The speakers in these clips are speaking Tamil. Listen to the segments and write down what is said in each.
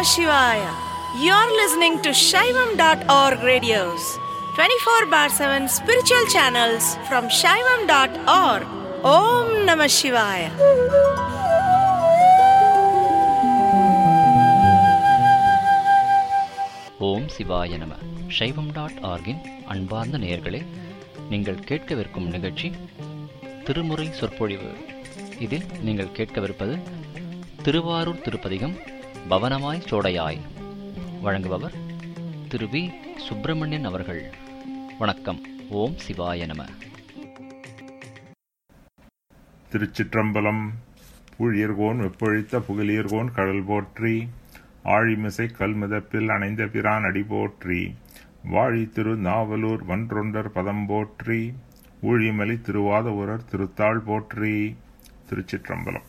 Shivaya. You're listening to Shaivam.org radios, 24 bar 7 spiritual channels from Shaivam.org. Om Namah Shivaya. ஓம் சிவாய நம சைவம் டாட் ஆர்கின் அன்பார்ந்த நேயர்களே நீங்கள் கேட்கவிருக்கும் நிகழ்ச்சி திருமுறை சொற்பொழிவு இதில் நீங்கள் கேட்கவிருப்பது திருவாரூர் திருப்பதிகம் பவனமாய் சோடையாய் வழங்குபவர் திரு வி சுப்பிரமணியன் அவர்கள் வணக்கம் ஓம் சிவாய நம திருச்சிற்றம்பலம் பூழியர்கோன் வெப்பொழித்த புகழியர்கோன் கடல் போற்றி ஆழிமிசை கல்மிதப்பில் அணைந்த பிரான் அடி போற்றி வாழி திரு நாவலூர் வன்றொண்டர் பதம் போற்றி ஊழிமலி திருவாத ஊரர் திருத்தாள் போற்றி திருச்சிற்றம்பலம்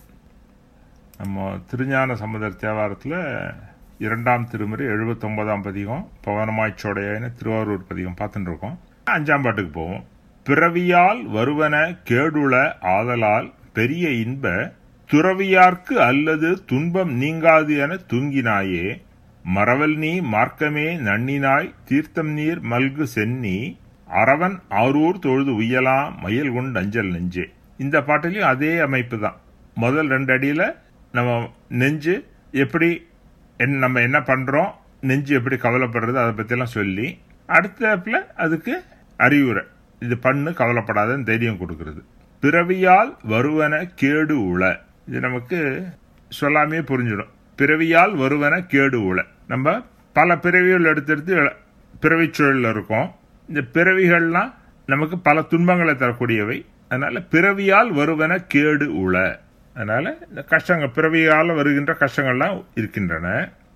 நம்ம திருஞான சமுதர் தேவாரத்தில் இரண்டாம் திருமுறை எழுபத்தொன்பதாம் பதிகம் பவனமாய்ச்சோடையான திருவாரூர் பதிகம் பார்த்துட்டு இருக்கோம் அஞ்சாம் பாட்டுக்கு போவோம் பிறவியால் வருவன கேடுள ஆதலால் பெரிய இன்ப துறவியார்க்கு அல்லது துன்பம் நீங்காது என தூங்கினாயே மறவல் நீ மார்க்கமே நன்னினாய் தீர்த்தம் நீர் மல்கு சென்னி அரவன் ஆரூர் தொழுது உய்யலாம் மயில் கொண்டு அஞ்சல் நெஞ்சே இந்த பாட்டிலையும் அதே அமைப்பு தான் முதல் ரெண்டு அடியில நம்ம நெஞ்சு எப்படி என்ன- நம்ம என்ன பண்றோம் நெஞ்சு எப்படி கவலைப்படுறது அதை பத்தியெல்லாம் சொல்லி அடுத்தப்புல அதுக்கு அறிவுரை இது பண்ணு கவலைப்படாதன்னு தைரியம் கொடுக்கிறது பிறவியால் வருவன கேடு உள இது நமக்கு சொல்லாமே புரிஞ்சிடும் பிறவியால் வருவன கேடு உள நம்ம பல பிறவிகள் எடுத்தெடுத்து பிறவிச் சூழல்ல இருக்கோம் இந்த பிறவிகள்லாம் நமக்கு பல துன்பங்களை தரக்கூடியவை அதனால பிறவியால் வருவன கேடு உள அதனால இந்த கஷ்டங்கள் பிறவியால் வருகின்ற கஷ்டங்கள்லாம் இருக்கின்றன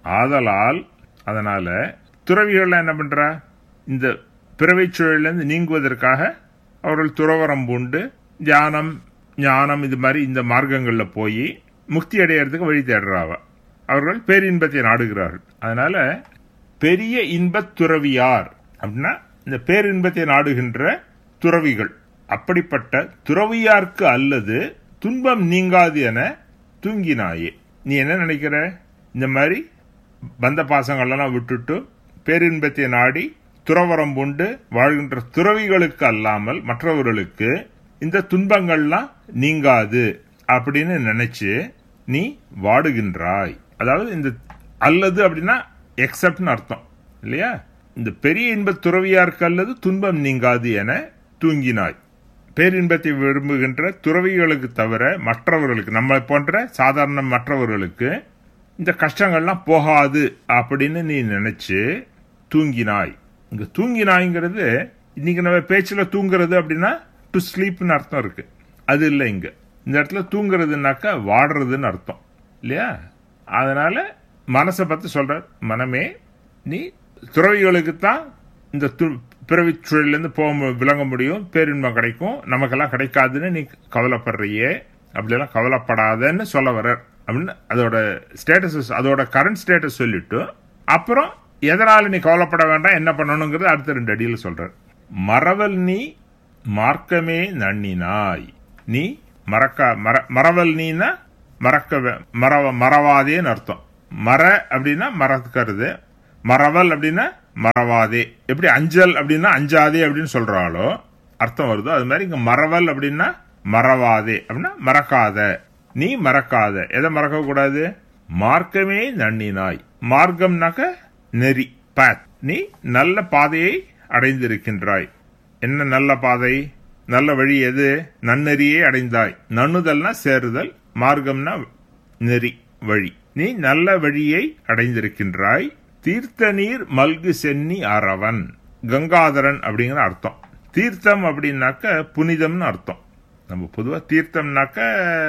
ஆதலால் அதனால துறவிகள்லாம் என்ன பண்றா இந்த பிறவிச் சூழலிருந்து நீங்குவதற்காக அவர்கள் துறவரம் பூண்டு தியானம் ஞானம் இது மாதிரி இந்த மார்க்கங்களில் போய் முக்தி அடையறதுக்கு வழி தேடுறாவ அவர்கள் பேரின்பத்தை நாடுகிறார்கள் அதனால பெரிய இன்பத் துறவியார் அப்படின்னா இந்த பேரின்பத்தை நாடுகின்ற துறவிகள் அப்படிப்பட்ட துறவியார்க்கு அல்லது துன்பம் நீங்காது என தூங்கினாயே நீ என்ன நினைக்கிற இந்த மாதிரி பந்த பாசங்களெல்லாம் விட்டுட்டு பேரின்பத்தை நாடி துறவரம் பூண்டு வாழ்கின்ற துறவிகளுக்கு அல்லாமல் மற்றவர்களுக்கு இந்த துன்பங்கள்லாம் நீங்காது அப்படின்னு நினைச்சு நீ வாடுகின்றாய் அதாவது இந்த அல்லது அப்படின்னா எக்ஸப்ட்னு அர்த்தம் இல்லையா இந்த பெரிய இன்பத் துறவியாருக்கு அல்லது துன்பம் நீங்காது என தூங்கினாய் பேரின்பத்தை விரும்புகின்ற துறவிகளுக்கு தவிர மற்றவர்களுக்கு நம்மை போன்ற சாதாரண மற்றவர்களுக்கு இந்த கஷ்டங்கள்லாம் போகாது அப்படின்னு நீ நினைச்சு தூங்கினாய் இங்க தூங்கினாய்ங்கிறது இன்னைக்கு நம்ம பேச்சுல தூங்குறது அப்படின்னா டு ஸ்லீப்னு அர்த்தம் இருக்கு அது இல்லை இங்க இந்த இடத்துல தூங்குறதுனாக்கா வாடுறதுன்னு அர்த்தம் இல்லையா அதனால மனசை பத்தி சொல்ற மனமே நீ துறவிகளுக்கு தான் இந்த து- பிறவிச் சூழலிருந்து போக மு- விளங்க முடியும் பேரின்பம் கிடைக்கும் நமக்கெல்லாம் கிடைக்காதுன்னு நீ கவலைப்படுறியே அப்படியெல்லாம் கவலைப்படாதன்னு சொல்ல வர அப்படின்னு அதோட ஸ்டேட்டஸ் அதோட கரண்ட் ஸ்டேட்டஸ் சொல்லிட்டு அப்புறம் எதனால நீ கவலைப்பட வேண்டாம் என்ன பண்ணணுங்கிறது அடுத்த ரெண்டு அடியில் சொல்றார் மறவல் நீ மார்க்கமே நன்னினாய் நீ மறக்க மற மறவல் நீனா மறக்க வே- மறவ மறவாதேன்னு அர்த்தம் மற அப்படின்னா மறக்கிறது மறவல் அப்படின்னா மறவாதே எப்படி அஞ்சல் அப்படின்னா அஞ்சாதே அப்படின்னு சொல்றாளோ அர்த்தம் வருதோ அது மாதிரி இங்க மறவல் அப்படின்னா மறவாதே அப்படின்னா மறக்காத நீ மறக்காத எதை மறக்க கூடாது மார்க்கமே நன்னினாய் மார்க்கம்னாக்க நெறி பாத் நீ நல்ல பாதையை அடைந்திருக்கின்றாய் என்ன நல்ல பாதை நல்ல வழி எது நன்னெறியே அடைந்தாய் நன்னுதல்னா சேருதல் மார்க்கம்னா நெறி வழி நீ நல்ல வழியை அடைந்திருக்கின்றாய் தீர்த்த நீர் மல்கு சென்னி அரவன் கங்காதரன் அப்படிங்கிற அர்த்தம் தீர்த்தம் அப்படின்னாக்க புனிதம்னு அர்த்தம் நம்ம பொதுவாக தீர்த்தம்னாக்க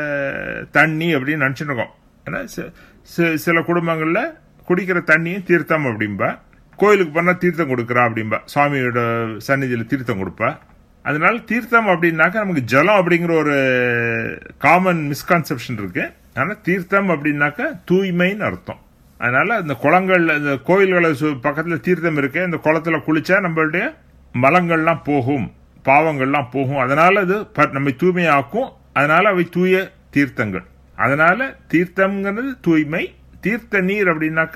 தண்ணி அப்படின்னு நினச்சிட்டு இருக்கோம் ஏன்னா சி- சி- சில குடும்பங்களில் குடிக்கிற தண்ணியும் தீர்த்தம் அப்படிம்பா கோயிலுக்கு போனால் தீர்த்தம் கொடுக்குறா அப்படிம்பா சுவாமியோட சந்நிதியில் தீர்த்தம் கொடுப்பா அதனால தீர்த்தம் அப்படின்னாக்க நமக்கு ஜலம் அப்படிங்கிற ஒரு காமன் மிஸ்கான்செப்ஷன் இருக்கு ஆனா தீர்த்தம் அப்படின்னாக்க தூய்மைன்னு அர்த்தம் அதனால இந்த குளங்கள்ல இந்த கோயில்களை சு- பக்கத்துல தீர்த்தம் இருக்கு இந்த குளத்துல குளிச்சா நம்மளுடைய மலங்கள்லாம் போகும் பாவங்கள்லாம் போகும் அதனால அது ப- நம்மை தூய்மையாக்கும் அதனால அவை தூய தீர்த்தங்கள் அதனால தீர்த்தம்ங்கிறது தூய்மை தீர்த்த நீர் அப்படின்னாக்க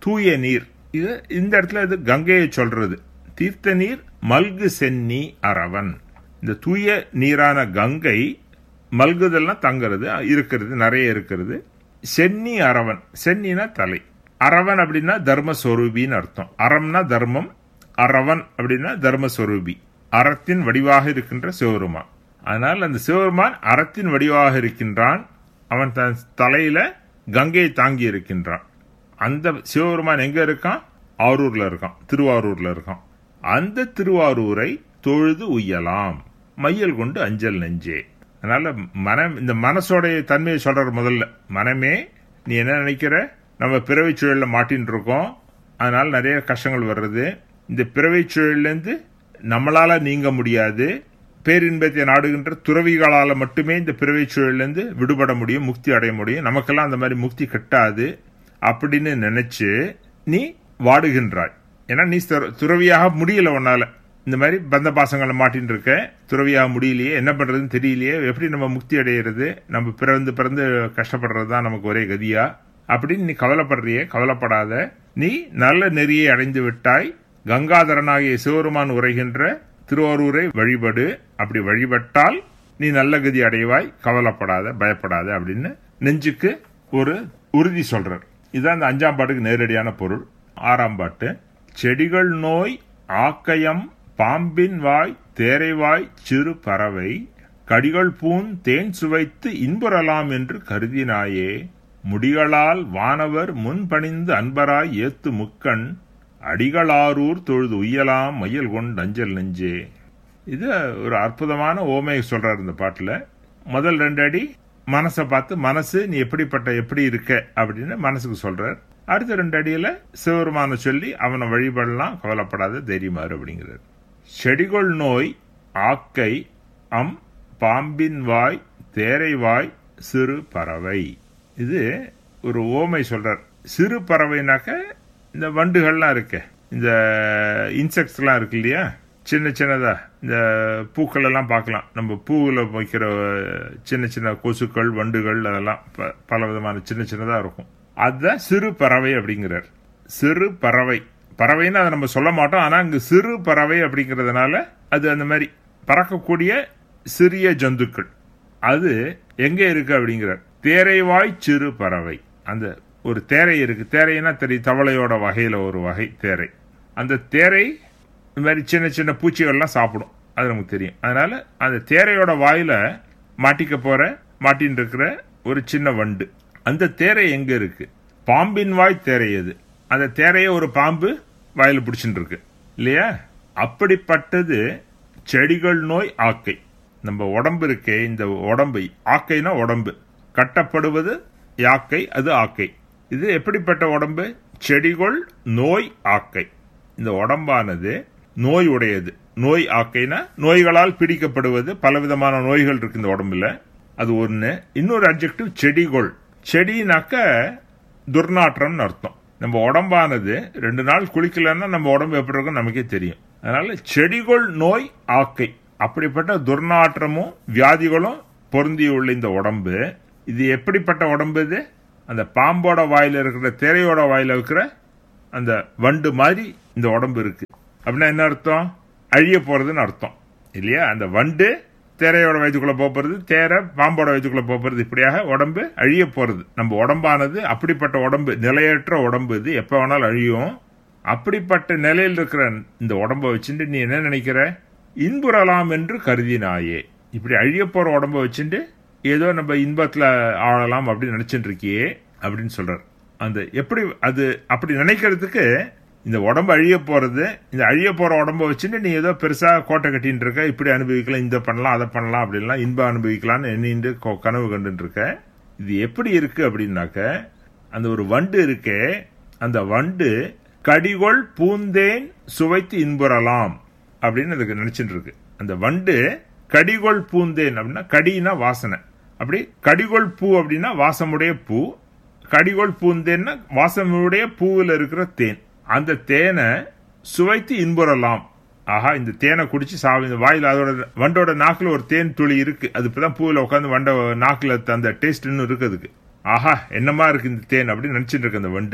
தூய நீர் இது இந்த இடத்துல இது கங்கையை சொல்றது தீர்த்த நீர் மல்கு சென்னி அரவன் இந்த தூய நீரான கங்கை மல்குதெல்லாம் தங்குறது இருக்கிறது நிறைய இருக்கிறது சென்னி அரவன் சென்னினா தலை அரவன் அப்படின்னா தர்மஸ்வரூபின்னு அர்த்தம் அறம்னா தர்மம் அரவன் அப்படின்னா தர்மஸ்வரூபி அறத்தின் வடிவாக இருக்கின்ற சிவருமான் அதனால் அந்த சிவருமான் அறத்தின் வடிவாக இருக்கின்றான் அவன் தன் தலையில கங்கையை தாங்கி இருக்கின்றான் அந்த சிவபெருமான் எங்க இருக்கான் ஆரூர்ல இருக்கான் திருவாரூர்ல இருக்கான் அந்த திருவாரூரை தொழுது உய்யலாம் மையல் கொண்டு அஞ்சல் நெஞ்சே அதனால மனம் இந்த மனசோடைய தன்மையை சொல்ற முதல்ல மனமே நீ என்ன நினைக்கிற நம்ம பிறவை சூழல்ல மாட்டின்னு இருக்கோம் அதனால நிறைய கஷ்டங்கள் வர்றது இந்த பிறவை சூழல்லேருந்து நம்மளால நீங்க முடியாது பேரின்பத்தை நாடுகின்ற துறவிகளால மட்டுமே இந்த பிறவை சூழல்லேருந்து விடுபட முடியும் முக்தி அடைய முடியும் நமக்கெல்லாம் அந்த மாதிரி முக்தி கட்டாது அப்படின்னு நினைச்சு நீ வாடுகின்றாய் ஏன்னா நீ துற- துறவியாக முடியல உன்னால இந்த மாதிரி பந்த பாசங்களை மாட்டின்னு இருக்க துறவியாக முடியலையே என்ன பண்றதுன்னு தெரியலையே எப்படி நம்ம முக்தி அடையிறது நம்ம பிறந்து பிறந்து கஷ்டப்படுறது தான் நமக்கு ஒரே கதியா அப்படின்னு நீ கவலைப்படுறியே கவலைப்படாத நீ நல்ல நெறியை அடைந்து விட்டாய் கங்காதரனாகிய சிவருமான் உரைகின்ற திருவாரூரை வழிபடு அப்படி வழிபட்டால் நீ நல்ல கதி அடைவாய் கவலைப்படாத பயப்படாத அப்படின்னு நெஞ்சுக்கு ஒரு உறுதி சொல்றார் இதுதான் இந்த அஞ்சாம் பாட்டுக்கு நேரடியான பொருள் ஆறாம் பாட்டு செடிகள் நோய் ஆக்கயம் பாம்பின் வாய் தேரைவாய் சிறு பறவை கடிகள் பூன் தேன் சுவைத்து இன்புறலாம் என்று கருதினாயே முடிகளால் வானவர் முன்பணிந்து அன்பராய் ஏத்து முக்கண் அடிகளாரூர் தொழுது உய்யலாம் மையல் கொண்டு அஞ்சல் நெஞ்சே இது ஒரு அற்புதமான ஓமையை சொல்றாரு இந்த பாட்டுல முதல் ரெண்டு அடி மனசை பார்த்து மனசு நீ எப்படிப்பட்ட எப்படி இருக்க அப்படின்னு மனசுக்கு சொல்றார் அடுத்த ரெண்டு அடியில சிவருமான சொல்லி அவனை வழிபடலாம் கவலைப்படாத தைரியமாறு அப்படிங்கிறார் செடிகொள் நோய் ஆக்கை அம் பாம்பின் வாய் தேரை வாய் சிறு பறவை இது ஒரு ஓமை சொல்றார் சிறு பறவைனாக்க இந்த வண்டுகள்லாம் இருக்கு இந்த இன்செக்ட்ஸ்லாம் இருக்கு இல்லையா சின்ன சின்னதா இந்த பூக்கள் எல்லாம் பார்க்கலாம் நம்ம பூவில் வைக்கிற சின்ன சின்ன கொசுக்கள் வண்டுகள் அதெல்லாம் ப- பல விதமான சின்ன சின்னதா இருக்கும் அதுதான் சிறு பறவை அப்படிங்கிறார் சிறு பறவை பறவைன்னு அதை நம்ம சொல்ல மாட்டோம் ஆனா இங்க சிறு பறவை அப்படிங்கிறதுனால அது அந்த மாதிரி பறக்கக்கூடிய சிறிய ஜந்துக்கள் அது எங்க இருக்கு அப்படிங்கிறார் தேரைவாய் சிறு பறவை அந்த ஒரு தேரை இருக்கு தேரைன்னா தெரியும் தவளையோட வகையில ஒரு வகை தேரை அந்த தேரை இந்த மாதிரி சின்ன சின்ன பூச்சிகள்லாம் சாப்பிடும் அது நமக்கு தெரியும் அதனால அந்த தேரையோட வாயில மாட்டிக்க போற மாட்டின்னு இருக்கிற ஒரு சின்ன வண்டு அந்த தேரை எங்க இருக்கு பாம்பின் வாய் தேரை அது அந்த தேரைய ஒரு பாம்பு வாயில பிடிச்சிட்டு இருக்கு இல்லையா அப்படிப்பட்டது செடிகள் நோய் ஆக்கை நம்ம உடம்பு இருக்கே இந்த உடம்பு ஆக்கைனா உடம்பு கட்டப்படுவது யாக்கை அது ஆக்கை இது எப்படிப்பட்ட உடம்பு செடிகள் நோய் ஆக்கை இந்த உடம்பானது நோய் உடையது நோய் ஆக்கைனா நோய்களால் பிடிக்கப்படுவது பலவிதமான நோய்கள் இருக்கு இந்த உடம்புல அது ஒண்ணு இன்னொரு அப்ஜெக்டிவ் செடிகொள் செடினாக்க துர்நாற்றம்னு அர்த்தம் நம்ம உடம்பானது ரெண்டு நாள் குளிக்கலன்னா நம்ம உடம்பு எப்படி இருக்கும் நமக்கே தெரியும் அதனால செடிகொள் நோய் ஆக்கை அப்படிப்பட்ட துர்நாற்றமும் வியாதிகளும் பொருந்தியுள்ள இந்த உடம்பு இது எப்படிப்பட்ட உடம்பு இது அந்த பாம்போட வாயில இருக்கிற திரையோட வாயில இருக்கிற அந்த வண்டு மாதிரி இந்த உடம்பு இருக்கு அப்படின்னா என்ன அர்த்தம் அழிய போறதுன்னு அர்த்தம் இல்லையா அந்த வண்டு தேரையோட வயிற்றுக்குள்ள போறது தேரை பாம்போட வயிற்றுக்குள்ள போறது இப்படியாக உடம்பு அழிய போறது நம்ம உடம்பானது அப்படிப்பட்ட உடம்பு நிலையற்ற உடம்பு இது எப்ப வேணாலும் அழியும் அப்படிப்பட்ட நிலையில் இருக்கிற இந்த உடம்ப வச்சுட்டு நீ என்ன நினைக்கிற இன்புறலாம் என்று கருதினாயே இப்படி அழிய போற உடம்ப வச்சுட்டு ஏதோ நம்ம இன்பத்துல ஆளலாம் அப்படின்னு நினைச்சிட்டு இருக்கியே அப்படின்னு சொல்றார் அந்த எப்படி அது அப்படி நினைக்கிறதுக்கு இந்த உடம்பு அழிய போறது இந்த அழிய போற உடம்ப வச்சுட்டு நீ ஏதோ பெருசா கோட்டை கட்டின்னு இருக்க இப்படி அனுபவிக்கலாம் இந்த பண்ணலாம் அதை பண்ணலாம் அப்படின்லாம் இன்பம் அனுபவிக்கலாம்னு எண்ணிட்டு கொ- கனவு கண்டுட்டு இருக்க இது எப்படி இருக்கு அப்படின்னாக்க அந்த ஒரு வண்டு இருக்கே அந்த வண்டு கடிகொள் பூந்தேன் சுவைத்து இன்புறலாம் அப்படின்னு அதுக்கு நினைச்சிட்டு இருக்கு அந்த வண்டு கடிகொள் பூந்தேன் அப்படின்னா கடினா வாசனை அப்படி கடிகொள் பூ அப்படின்னா வாசமுடைய பூ கடிகொள் பூந்தேன்னா வாசமுடைய பூவில் இருக்கிற தேன் அந்த தேனை சுவைத்து இன்புறலாம் ஆஹா இந்த தேனை குடிச்சு சாவி இந்த வாயில் அதோட வண்டோட நாக்குல ஒரு தேன் துளி இருக்கு அது இப்பதான் பூவில் உட்காந்து வண்ட நாக்குல அந்த டேஸ்ட் இன்னும் இருக்கு அதுக்கு ஆஹா என்னமா இருக்கு இந்த தேன் அப்படின்னு நினைச்சிட்டு இருக்கு அந்த வண்டு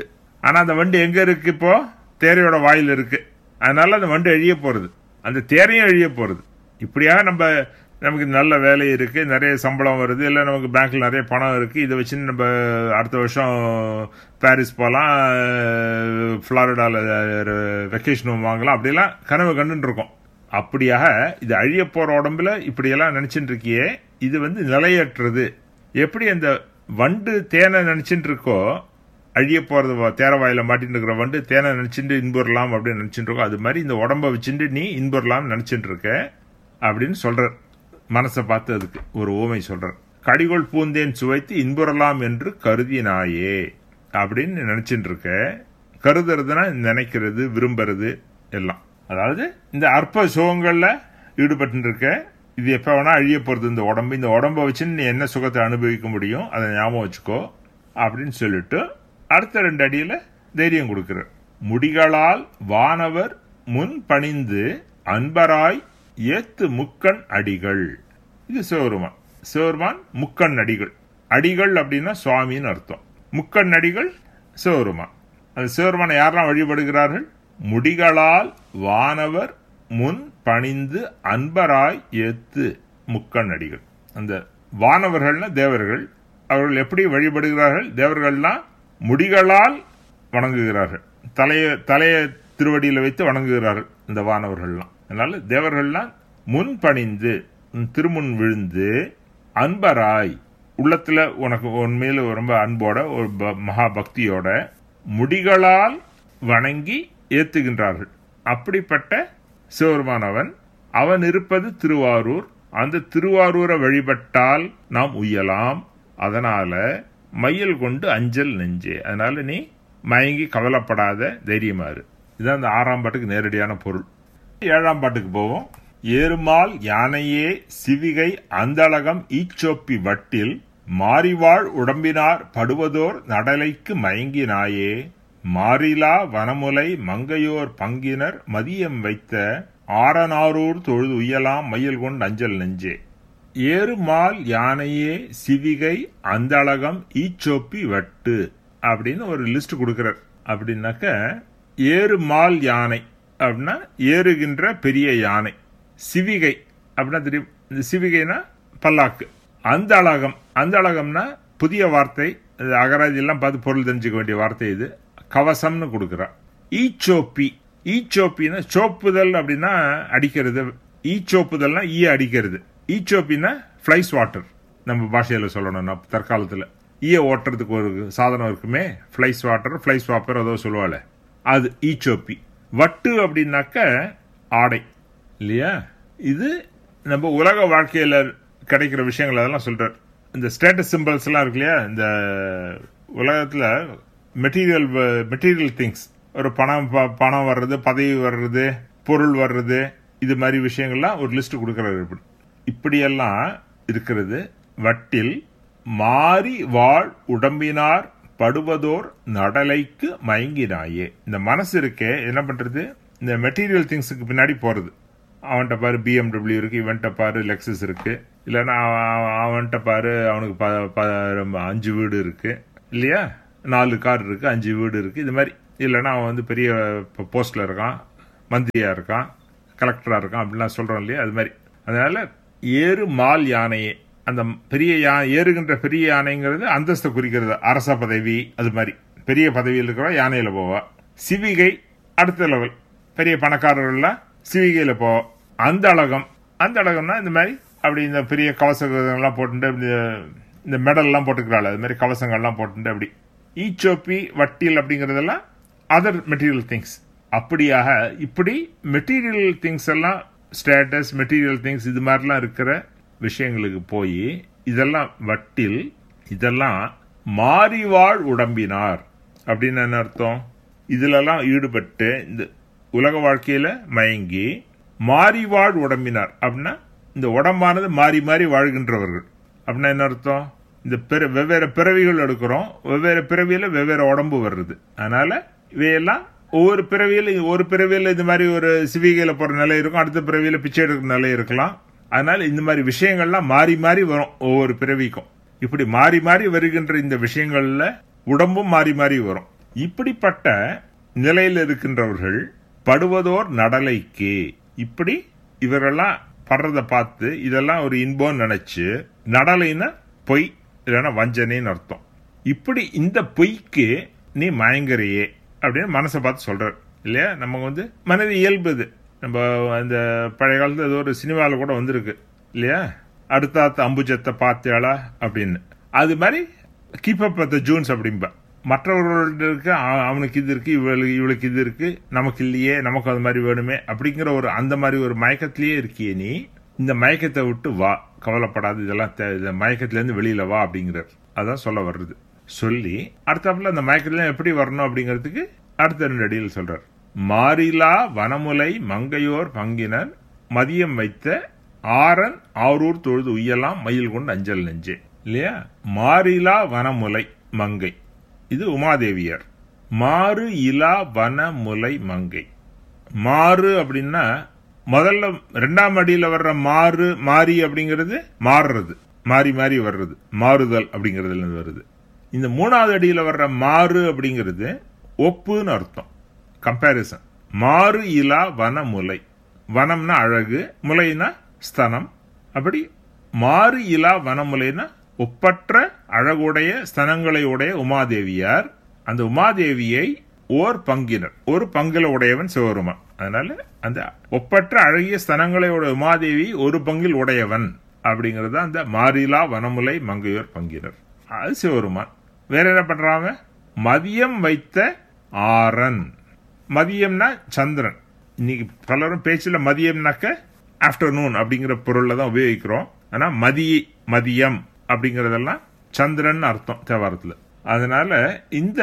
ஆனா அந்த வண்டு எங்க இருக்கு இப்போ தேரையோட வாயில் இருக்கு அதனால அந்த வண்டு அழிய போறது அந்த தேரையும் அழிய போறது இப்படியாக நம்ம நமக்கு நல்ல வேலை இருக்கு நிறைய சம்பளம் வருது இல்லை நமக்கு பேங்க்ல நிறைய பணம் இருக்கு இதை வச்சு நம்ம அடுத்த வருஷம் பாரிஸ் போகலாம் ஃப்ளாரிடால வெக்கேஷன் வாங்கலாம் அப்படிலாம் கனவு கண்டுட்டு இருக்கோம் அப்படியாக இது அழிய போற உடம்புல இப்படியெல்லாம் நினைச்சிட்டு இருக்கியே இது வந்து நிலையற்றது எப்படி அந்த வண்டு தேனை நினைச்சிட்டு இருக்கோ அழிய போறது வ- தேரவாயில மாட்டிட்டு இருக்கிற வண்டு தேனை நினைச்சிட்டு இன்புறலாம் அப்படின்னு நினைச்சிட்டு இருக்கோ அது மாதிரி இந்த உடம்ப வச்சுட்டு நீ இன்புறலாம் நினைச்சிட்டு இருக்க அப்படின்னு சொல்றார் மனசை பார்த்து அதுக்கு ஒரு ஓமை சொல்றார் கடிகொள் பூந்தேன் சுவைத்து இன்புறலாம் என்று கருதினாயே அப்படின்னு நினைச்சிட்டு இருக்க கருதுறதுன்னா நினைக்கிறது விரும்புறது எல்லாம் அதாவது இந்த அற்ப சுகங்கள்ல ஈடுபட்டு இருக்க இது எப்ப வேணா அழிய போறது இந்த உடம்பு இந்த உடம்ப வச்சு நீ என்ன சுகத்தை அனுபவிக்க முடியும் அதை ஞாபகம் வச்சுக்கோ அப்படின்னு சொல்லிட்டு அடுத்த ரெண்டு அடியில தைரியம் கொடுக்கிறார் முடிகளால் வானவர் முன் பணிந்து அன்பராய் ஏத்து முக்கண் அடிகள் இது சிவருமான் சிவருமான் முக்கண் அடிகள் அடிகள் அப்படின்னா சுவாமின்னு அர்த்தம் முக்கண் அடிகள் சிவருமான் அந்த சிவருமானை யாரெல்லாம் வழிபடுகிறார்கள் முடிகளால் வானவர் முன் பணிந்து அன்பராய் ஏத்து முக்கண் அடிகள் அந்த வானவர்கள்னா தேவர்கள் அவர்கள் எப்படி வழிபடுகிறார்கள் தேவர்கள்லாம் முடிகளால் வணங்குகிறார்கள் தலைய தலைய திருவடியில வைத்து வணங்குகிறார்கள் இந்த வானவர்கள்லாம் அதனால தேவர்கள்லாம் முன் பணிந்து உன் திருமுன் விழுந்து அன்பராய் உள்ளத்துல உனக்கு உண்மையில ரொம்ப அன்போட ஒரு ப- மகா பக்தியோட முடிகளால் வணங்கி ஏத்துகின்றார்கள் அப்படிப்பட்ட சிவருமானவன் அவன் இருப்பது திருவாரூர் அந்த திருவாரூரை வழிபட்டால் நாம் உய்யலாம் அதனால மையல் கொண்டு அஞ்சல் நெஞ்சே அதனால நீ மயங்கி கவலைப்படாத தைரியமாறு இதுதான் அந்த ஆறாம் பாட்டுக்கு நேரடியான பொருள் ஏழாம் பாட்டுக்கு போவோம் ஏறுமால் யானையே சிவிகை அந்தளகம் ஈச்சோப்பி வட்டில் மாறிவாழ் உடம்பினார் படுவதோர் நடலைக்கு மயங்கினாயே மாறிலா வனமுலை மங்கையோர் பங்கினர் மதியம் வைத்த ஆரனாரூர் தொழுது உய்யலாம் மையல் கொண்டு அஞ்சல் நெஞ்சே ஏறுமால் யானையே சிவிகை அந்தளகம் ஈச்சோப்பி வட்டு அப்படின்னு ஒரு லிஸ்ட் கொடுக்கிறார் அப்படின்னாக்க ஏறுமால் யானை அப்படின்னா ஏறுகின்ற பெரிய யானை சிவிகை அப்படின்னா தெரியும் இந்த சிவிகைனா பல்லாக்கு அந்த அழகம் அந்த அழகம்னா புதிய வார்த்தை இது அகராதி எல்லாம் பார்த்து பொருள் தெரிஞ்சுக்க வேண்டிய வார்த்தை இது கவசம்னு கொடுக்குறா ஈச்சோப்பி ஈச்சோப்பின்னா சோப்புதல் அப்படின்னா அடிக்கிறது ஈச்சோப்புதல்னா ஈ அடிக்கிறது ஈச்சோப்பின்னா ஃப்ளைஸ் வாட்டர் நம்ம பாஷையில சொல்லணும்னா தற்காலத்துல ஈய ஓட்டுறதுக்கு ஒரு சாதனம் இருக்குமே ஃப்ளைஸ் வாட்டர் ஃப்ளைஸ் வாப்பர் ஏதோ சொல்லுவாள் அது ஈச்சோப்பி வட்டு அப்படின்னாக்க ஆடை இல்லையா இது நம்ம உலக வாழ்க்கையில கிடைக்கிற விஷயங்கள் அதெல்லாம் சொல்றார் இந்த ஸ்டேட்டஸ் சிம்பிள்ஸ் எல்லாம் இருக்கு இல்லையா இந்த உலகத்துல மெட்டீரியல் மெட்டீரியல் திங்ஸ் ஒரு பணம் ப- பணம் வர்றது பதவி வர்றது பொருள் வர்றது இது மாதிரி விஷயங்கள்லாம் ஒரு லிஸ்ட் கொடுக்கறாரு இப்படி இப்படியெல்லாம் இருக்கிறது வட்டில் மாறி வாழ் உடம்பினார் படுவதோர் நடலைக்கு மயங்கினாயே இந்த மனசு இருக்கே என்ன பண்றது இந்த மெட்டீரியல் திங்ஸுக்கு பின்னாடி போறது அவன்கிட்ட பாரு பிஎம்டபிள்யூ இருக்கு இவன்கிட்ட பாரு லெக்ஸஸ் இருக்கு இல்லைன்னா அவன் அவன்கிட்ட பாரு அவனுக்கு ப- ப- அஞ்சு வீடு இருக்கு இல்லையா நாலு கார் இருக்கு அஞ்சு வீடு இருக்கு இது மாதிரி இல்லைன்னா அவன் வந்து பெரிய போஸ்ட்ல இருக்கான் மந்திரியா இருக்கான் கலெக்டரா இருக்கான் அப்படிலாம் சொல்றோம் இல்லையா அது மாதிரி அதனால ஏறு மால் யானையே அந்த பெரிய யா ஏறுகின்ற பெரிய யானைங்கிறது அந்தஸ்தை குறிக்கிறது அரச பதவி அது மாதிரி பெரிய பதவியில் இருக்கிற யானையில போவா சிவிகை அடுத்த லெவல் பெரிய பணக்காரர்கள்லாம் சிவிகையில போவா அந்த அழகம் அந்த அழகம்னா இந்த மாதிரி அப்படி இந்த பெரிய கவசங்கள்லாம் போட்டுட்டு இந்த இந்த மெடல்லாம் போட்டுக்கிறாள் அது மாதிரி கவசங்கள்லாம் போட்டுட்டு அப்படி ஈச்சோப்பி வட்டில் அப்படிங்கறதெல்லாம் அதர் மெட்டீரியல் திங்ஸ் அப்படியாக இப்படி மெட்டீரியல் திங்ஸ் எல்லாம் ஸ்டேட்டஸ் மெட்டீரியல் திங்ஸ் இது மாதிரிலாம் இருக்கிற விஷயங்களுக்கு போய் இதெல்லாம் வட்டில் இதெல்லாம் மாறிவாழ் உடம்பினார் அப்படின்னு என்ன அர்த்தம் இதுலலாம் ஈடுபட்டு இந்த உலக வாழ்க்கையில மயங்கி மாறிவாழ் உடம்பினார் அப்படின்னா இந்த உடம்பானது மாறி மாறி வாழ்கின்றவர்கள் அப்படின்னா என்ன அர்த்தம் இந்த பிற- வெவ்வேறு பிறவிகள் எடுக்கிறோம் வெவ்வேறு பிறவியில வெவ்வேறு உடம்பு வருது அதனால இவையெல்லாம் ஒவ்வொரு பிறவியில ஒரு பிறவியில இந்த மாதிரி ஒரு சிவிகையில போற நிலை இருக்கும் அடுத்த பிறவியில பிச்சை எடுக்கிற நிலை இருக்கலாம் அதனால இந்த மாதிரி விஷயங்கள்லாம் மாறி மாறி வரும் ஒவ்வொரு பிறவிக்கும் இப்படி மாறி மாறி வருகின்ற இந்த விஷயங்கள்ல உடம்பும் மாறி மாறி வரும் இப்படிப்பட்ட நிலையில் இருக்கின்றவர்கள் படுவதோர் நடலைக்கு இப்படி இவரெல்லாம் படுறத பார்த்து இதெல்லாம் ஒரு இன்பம் நினைச்சு நடலைன்னா பொய் இல்லைன்னா வஞ்சனைன்னு அர்த்தம் இப்படி இந்த பொய்க்கு நீ மயங்கறியே அப்படின்னு மனசை பார்த்து சொல்றார் இல்லையா நம்ம வந்து மனது இயல்பு இது நம்ம அந்த பழைய காலத்துல ஏதோ ஒரு சினிமாவில் கூட வந்திருக்கு இல்லையா அடுத்தாத்த அம்புஜத்தை பார்த்தியாளா அப்படின்னு அது மாதிரி கீப் அப் த ஜூன்ஸ் அப்படிம்பா மற்றவர்களுக்கு அ- அவனுக்கு இது இருக்கு இவளுக்கு இவளுக்கு இது இருக்கு நமக்கு இல்லையே நமக்கு அது மாதிரி வேணுமே அப்படிங்கிற ஒரு அந்த மாதிரி ஒரு மயக்கத்திலேயே இருக்கியே நீ இந்த மயக்கத்தை விட்டு வா கவலைப்படாது இதெல்லாம் தே- இந்த மயக்கத்துல இருந்து வெளியில வா அப்படிங்கிறார் அதான் சொல்ல வர்றது சொல்லி அடுத்தாப்புல அந்த மயக்கத்துல எப்படி வரணும் அப்படிங்கிறதுக்கு அடுத்த ரெண்டு அடியில் சொல்றார் மாறிலா வனமுலை மங்கையோர் பங்கினர் மதியம் வைத்த ஆரன் ஆரூர் தொழுது உய்யலாம் மயில் கொண்டு அஞ்சல் நெஞ்சே இல்லையா மாறிலா வனமுலை மங்கை இது உமாதேவியார் மாறு இலா வனமுலை மங்கை மாறு அப்படின்னா முதல்ல ரெண்டாம் அடியில வர்ற மாறு மாறி அப்படிங்கிறது மாறுறது மாறி மாறி வர்றது மாறுதல் அப்படிங்கிறதுல இருந்து வருது இந்த மூணாவது அடியில வர்ற மாறு அப்படிங்கிறது ஒப்புன்னு அர்த்தம் கம்பேரிசன் மாறு இலா வனமுலை வனம்னா அழகு முலைனா ஸ்தனம் அப்படி மாறு இலா வனமுலைனா ஒப்பற்ற அழகுடைய ஸ்தனங்களை உடைய உமாதேவியார் அந்த உமாதேவியை ஓர் பங்கினர் ஒரு பங்கில உடையவன் சிவருமான் அதனால அந்த ஒப்பற்ற அழகிய ஸ்தனங்களை உடைய உமாதேவி ஒரு பங்கில் உடையவன் அப்படிங்கறது அந்த மாரிலா வனமுலை மங்கையோர் பங்கினர் அது சிவருமான் வேற என்ன பண்றாங்க மதியம் வைத்த ஆரன் மதியம்னா சந்திரன் இன்னைக்கு பலரும் பேச்சுல மதியம்னாக்க ஆஃப்டர்நூன் அப்படிங்கிற பொருள்ல தான் உபயோகிக்கிறோம் ஆனா மதிய மதியம் அப்படிங்கறதெல்லாம் சந்திரன் அர்த்தம் தேவாரத்துல அதனால இந்த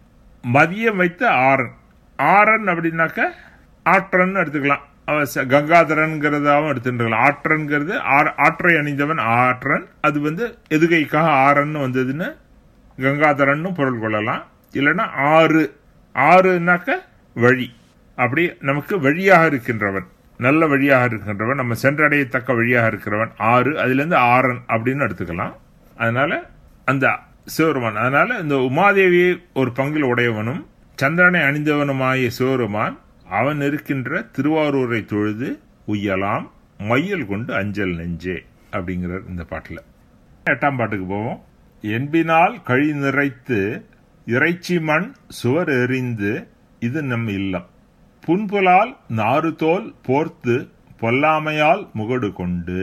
மதியம் வைத்த ஆரன் ஆரன் அப்படின்னாக்க ஆற்றன் எடுத்துக்கலாம் அவ ச- கங்காதரன்கிறதாவும் எடுத்துக்கலாம் ஆற்றன்கிறது ஆர்- ஆற்றை அணிந்தவன் ஆற்றன் அது வந்து எதுகைக்காக ஆரன் வந்ததுன்னு கங்காதரன்னு பொருள் கொள்ளலாம் இல்லைன்னா ஆறு ஆறுனாக்க வழி அப்படி நமக்கு வழியாக இருக்கின்றவன் நல்ல வழியாக இருக்கின்றவன் நம்ம சென்றடையத்தக்க வழியாக இருக்கிறவன் ஆறு அதுல இருந்து ஆரன் அப்படின்னு எடுத்துக்கலாம் அதனால அந்த சிவருமான் அதனால இந்த உமாதேவியை ஒரு பங்கில் உடையவனும் சந்திரனை அணிந்தவனுமாய சிவருமான் அவன் இருக்கின்ற திருவாரூரை தொழுது உய்யலாம் மையல் கொண்டு அஞ்சல் நெஞ்சே அப்படிங்கிறார் இந்த பாட்டுல எட்டாம் பாட்டுக்கு போவோம் என்பினால் கழி நிறைத்து இறைச்சி மண் சுவர் எறிந்து இது நம் இல்லம் புன்புலால் நாறுதோல் போர்த்து பொல்லாமையால் முகடு கொண்டு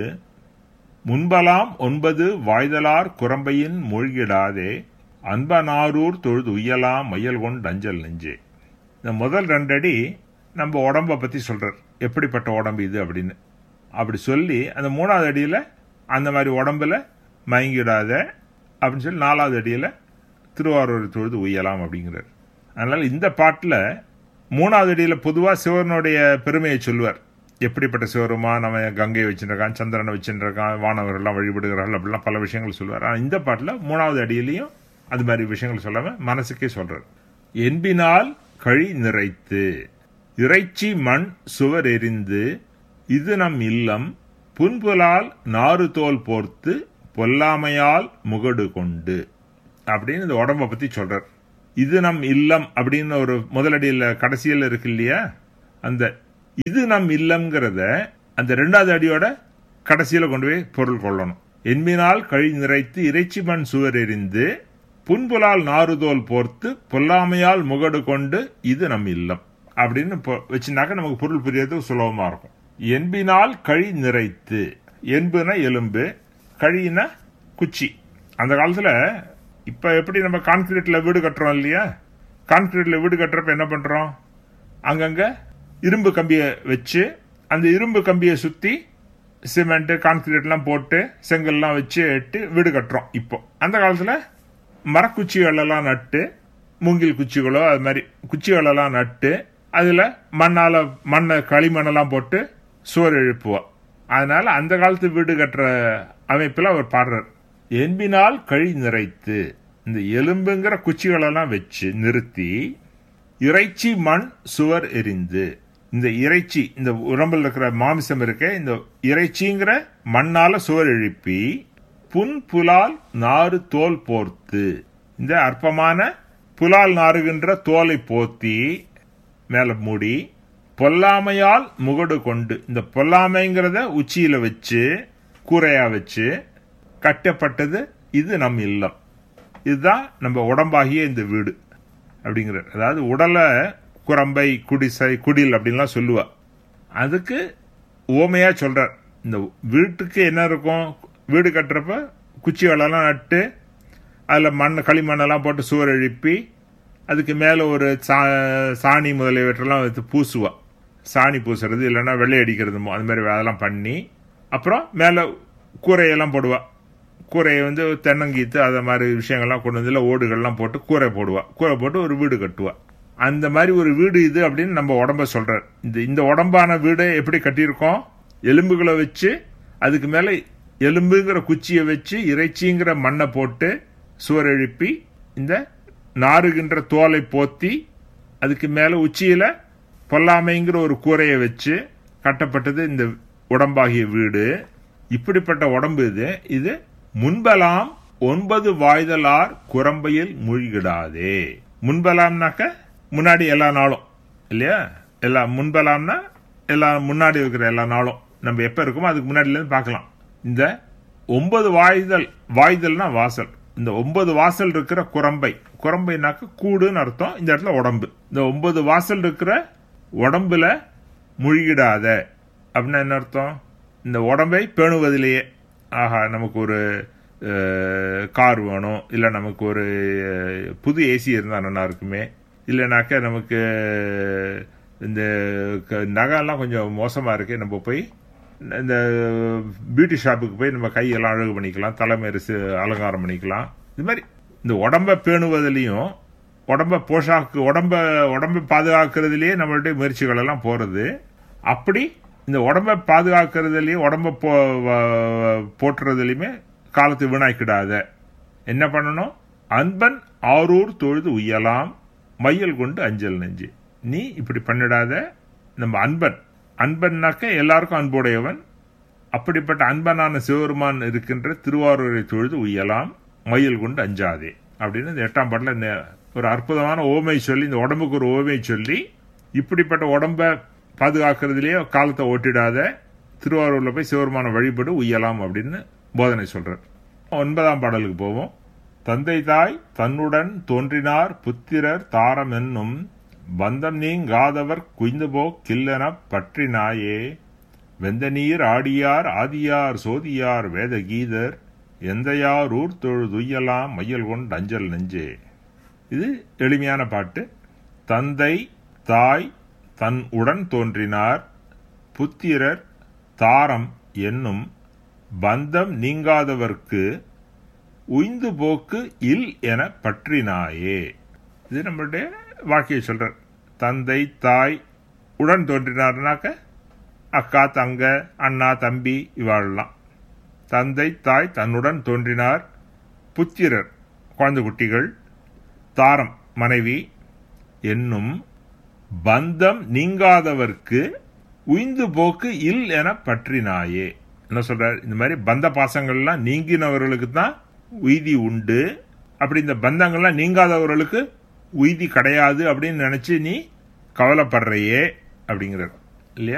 முன்பலாம் ஒன்பது வாய்தலார் குரம்பையின் மூழ்கிடாதே அன்பனாரூர் தொழுது உய்யலாம் மையல் கொண்டு அஞ்சல் நெஞ்சே இந்த முதல் ரெண்டடி நம்ம உடம்ப பத்தி சொல்றார் எப்படிப்பட்ட உடம்பு இது அப்படின்னு அப்படி சொல்லி அந்த மூணாவது அடியில அந்த மாதிரி உடம்புல மயங்கிடாத அப்படின்னு சொல்லி நாலாவது அடியில திருவாரூர் தொழுது உய்யலாம் அப்படிங்கிறார் அதனால இந்த பாட்டுல மூணாவது அடியில பொதுவா சிவனுடைய பெருமையை சொல்லுவார் எப்படிப்பட்ட சிவருமா நம்ம கங்கையை வச்சுருக்கான் சந்திரனை வச்சுருக்கான் வானவர்கள்லாம் வழிபடுகிறார்கள் அப்படிலாம் பல விஷயங்கள் சொல்லுவார் ஆனால் இந்த பாட்டுல மூணாவது அடியிலையும் அது மாதிரி விஷயங்கள் சொல்லாம மனசுக்கே சொல்றார் என்பினால் கழி நிறைத்து இறைச்சி மண் சுவர் எரிந்து இது நம் இல்லம் புன்புலால் நாறு தோல் போர்த்து பொல்லாமையால் முகடு கொண்டு அப்படின்னு இந்த உடம்ப பத்தி சொல்றார் இது நம் இல்லம் அப்படின்னு ஒரு முதலடியில் கடைசியில் இருக்கு இல்லையா அந்த இது நம் இல்லம்ங்கிறத அந்த ரெண்டாவது அடியோட கடைசியில கொண்டு போய் பொருள் கொள்ளணும் என்பினால் கழி நிறைத்து இறைச்சி மண் சுவர் எரிந்து புன்புலால் நாறுதோல் போர்த்து பொல்லாமையால் முகடு கொண்டு இது நம் இல்லம் அப்படின்னு பொ- வச்சுனாக்க நமக்கு பொருள் புரியறது சுலபமா இருக்கும் என்பினால் கழி நிறைத்து என்புனா எலும்பு கழினா குச்சி அந்த காலத்துல இப்ப எப்படி நம்ம கான்கிரீட்ல வீடு கட்டுறோம் இல்லையா கான்கிரீட்ல வீடு கட்டுறப்ப என்ன பண்றோம் அங்கங்க இரும்பு கம்பியை வச்சு அந்த இரும்பு கம்பியை சுத்தி சிமெண்ட் கான்கிரீட்லாம் போட்டு செங்கல்லாம் வச்சு எட்டு வீடு கட்டுறோம் இப்போ அந்த காலத்துல மரக்குச்சிகள் எல்லாம் நட்டு மூங்கில் குச்சிகளோ அது மாதிரி குச்சிகள் எல்லாம் நட்டு அதுல மண்ணால மண்ணை களிமண்ணெல்லாம் போட்டு சுவர் எழுப்புவோம் அதனால அந்த காலத்து வீடு கட்டுற அமைப்புல அவர் பாடுறார் என்பினால் கழி நிறைத்து இந்த எலும்புங்கிற குச்சிகளெல்லாம் வச்சு நிறுத்தி இறைச்சி மண் சுவர் எரிந்து இந்த இறைச்சி இந்த உடம்புல இருக்கிற மாமிசம் இருக்க இந்த இறைச்சிங்கிற மண்ணால சுவர் எழுப்பி புன் புலால் நாறு தோல் போர்த்து இந்த அற்பமான புலால் நாறுகின்ற தோலை போத்தி மேல மூடி பொல்லாமையால் முகடு கொண்டு இந்த பொல்லாமைங்கிறத உச்சியில வச்சு கூரையா வச்சு கட்டப்பட்டது இது நம் இல்லம் இதுதான் நம்ம உடம்பாகிய இந்த வீடு அப்படிங்கிறார் அதாவது உடலை குரம்பை குடிசை குடில் அப்படின்லாம் சொல்லுவா அதுக்கு ஓமையா சொல்றார் இந்த வீட்டுக்கு என்ன இருக்கும் வீடு கட்டுறப்ப குச்சி வலைலாம் நட்டு அதில் மண் களிமண்ணெல்லாம் போட்டு சுவர் எழுப்பி அதுக்கு மேலே ஒரு சா சாணி முதலியவற்றெல்லாம் வைத்து பூசுவா சாணி பூசுறது இல்லைன்னா வெள்ளை அடிக்கிறது அது மாதிரி அதெல்லாம் பண்ணி அப்புறம் மேலே கூரையெல்லாம் போடுவா கூரையை வந்து தென்னங்கீத்து அதை மாதிரி விஷயங்கள்லாம் கொண்டு வந்து ஓடுகள்லாம் போட்டு கூரை போடுவா கூரை போட்டு ஒரு வீடு கட்டுவா அந்த மாதிரி ஒரு வீடு இது அப்படின்னு நம்ம உடம்ப சொல்றார் இந்த இந்த உடம்பான வீடு எப்படி கட்டியிருக்கோம் எலும்புகளை வச்சு அதுக்கு மேலே எலும்புங்கிற குச்சியை வச்சு இறைச்சிங்கிற மண்ணை போட்டு சுவர் எழுப்பி இந்த நாறுகின்ற தோலை போத்தி அதுக்கு மேலே உச்சியில பொல்லாமைங்கிற ஒரு கூரையை வச்சு கட்டப்பட்டது இந்த உடம்பாகிய வீடு இப்படிப்பட்ட உடம்பு இது இது முன்பலாம் ஒன்பது வாய்தலார் குரம்பையில் மூழ்கிடாதே முன்பலாம்னாக்க முன்னாடி எல்லா நாளும் இல்லையா எல்லா முன்பலாம்னா எல்லா முன்னாடி இருக்கிற எல்லா நாளும் நம்ம எப்ப இருக்கோமோ அதுக்கு முன்னாடிலேருந்து பார்க்கலாம் இந்த ஒன்பது வாய்தல் வாய்தல்னா வாசல் இந்த ஒன்பது வாசல் இருக்கிற குரம்பை குரம்பைனாக்க கூடுன்னு அர்த்தம் இந்த இடத்துல உடம்பு இந்த ஒன்பது வாசல் இருக்கிற உடம்புல முழுகிடாத அப்படின்னா என்ன அர்த்தம் இந்த உடம்பை பேணுவதிலேயே ஆஹா நமக்கு ஒரு கார் வேணும் இல்லை நமக்கு ஒரு புது ஏசி இருந்தால் நல்லா இருக்குமே இல்லைனாக்க நமக்கு இந்த நகைலாம் கொஞ்சம் மோசமாக இருக்கு நம்ம போய் இந்த பியூட்டி ஷாப்புக்கு போய் நம்ம கையெல்லாம் அழகு பண்ணிக்கலாம் தலைமைரிசு அலங்காரம் பண்ணிக்கலாம் இது மாதிரி இந்த உடம்பை பேணுவதிலையும் உடம்ப போஷாக்கு உடம்ப உடம்பை பாதுகாக்கிறதுலயே நம்மளுடைய முயற்சிகள் எல்லாம் போறது அப்படி இந்த உடம்பை பாதுகாக்கிறதுலயும் உடம்ப போ போட்டுறதுலயுமே காலத்தை வீணாக்கிடாத என்ன பண்ணணும் அன்பன் ஆரூர் தொழுது உய்யலாம் மையல் கொண்டு அஞ்சல் நெஞ்சு நீ இப்படி பண்ணிடாத நம்ம அன்பன் அன்பன்னாக்க எல்லாருக்கும் அன்புடையவன் அப்படிப்பட்ட அன்பனான சிவபெருமான் இருக்கின்ற திருவாரூரை தொழுது உய்யலாம் மயில் கொண்டு அஞ்சாதே அப்படின்னு இந்த எட்டாம் பாட்டில் இந்த ஒரு அற்புதமான ஓமை சொல்லி இந்த உடம்புக்கு ஒரு ஓமை சொல்லி இப்படிப்பட்ட உடம்ப பாதுகாக்கிறதுலேயே காலத்தை ஓட்டிடாத திருவாரூர்ல போய் சிவபெருமான வழிபடு உய்யலாம் அப்படின்னு போதனை சொல்றார் ஒன்பதாம் பாடலுக்கு போவோம் தந்தை தாய் தன்னுடன் தோன்றினார் புத்திரர் தாரம் என்னும் பந்தம் நீங்காதவர் குய்ந்துபோ கில்லென பற்றினாயே வெந்த நீர் ஆடியார் ஆதியார் சோதியார் வேத கீதர் எந்தையார் ஊர் தொழுதுய்யலாம் மையல் கொண்டு அஞ்சல் நெஞ்சே இது எளிமையான பாட்டு தந்தை தாய் தன் உடன் தோன்றினார் புத்திரர் தாரம் என்னும் பந்தம் நீங்காதவர்க்கு உய்ந்து போக்கு இல் என பற்றினாயே இது நம்மளுடைய வாழ்க்கையை சொல்றார் தந்தை தாய் உடன் தோன்றினார்னாக்க அக்கா தங்க அண்ணா தம்பி இவாழலாம் தந்தை தாய் தன்னுடன் தோன்றினார் புத்திரர் குழந்தை குட்டிகள் தாரம் மனைவி என்னும் பந்தம் நீங்காதவர்க்கு உய்ந்து போக்கு இல் என பற்றினாயே என்ன சொல்றார் இந்த மாதிரி பந்த பாசங்கள்லாம் நீங்கினவர்களுக்கு தான் உய்தி உண்டு அப்படி இந்த பந்தங்கள்லாம் நீங்காதவர்களுக்கு உய்தி கிடையாது அப்படின்னு நினைச்சு நீ கவலைப்படுறையே அப்படிங்கிறார் இல்லையா